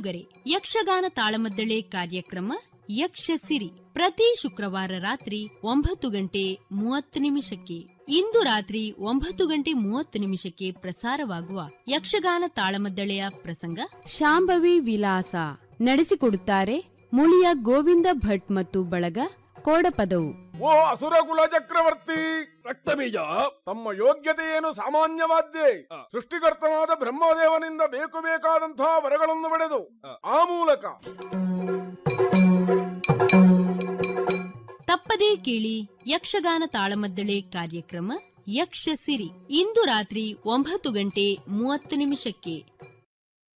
ಉಡುಗೊರೆ ಯಕ್ಷಗಾನ ತಾಳಮದ್ದಳೆ ಕಾರ್ಯಕ್ರಮ ಯಕ್ಷಸಿರಿ ಪ್ರತಿ ಶುಕ್ರವಾರ ರಾತ್ರಿ ಒಂಬತ್ತು ಗಂಟೆ ಮೂವತ್ತು ನಿಮಿಷಕ್ಕೆ ಇಂದು ರಾತ್ರಿ ಒಂಬತ್ತು ಗಂಟೆ ಮೂವತ್ತು ನಿಮಿಷಕ್ಕೆ ಪ್ರಸಾರವಾಗುವ ಯಕ್ಷಗಾನ ತಾಳಮದ್ದಳೆಯ ಪ್ರಸಂಗ ಶಾಂಭವಿ ವಿಲಾಸ ನಡೆಸಿಕೊಡುತ್ತಾರೆ ಮುಳಿಯ ಗೋವಿಂದ ಭಟ್ ಮತ್ತು ಬಳಗ ಕೋಡಪದವು ಓ ಅಸುರಕುಲ ಚಕ್ರವರ್ತಿ ರಕ್ತಬೀಜ ತಮ್ಮ ಯೋಗ್ಯತೆ ಏನು ಸಾಮಾನ್ಯವಾದ್ಯೆ ಆ. ಸೃಷ್ಟಿಕರ್ತನಾದ ಬ್ರಹ್ಮದೇವನಿಂದ ಬೇಕು ಬೇಕಾದಂತಹ ವರಗಳನ್ನು ಪಡೆದು ಆ. ಆ ಮೂಲಕ ತಪ್ಪದೇ ಕೇಳಿ ಯಕ್ಷಗಾನ ತಾಳಮದ್ದಳೆ ಕಾರ್ಯಕ್ರಮ ಯಕ್ಷಸಿರಿ ಇಂದು ರಾತ್ರಿ ಒಂಬತ್ತು ಗಂಟೆ ಮೂವತ್ತು ನಿಮಿಷಕ್ಕೆ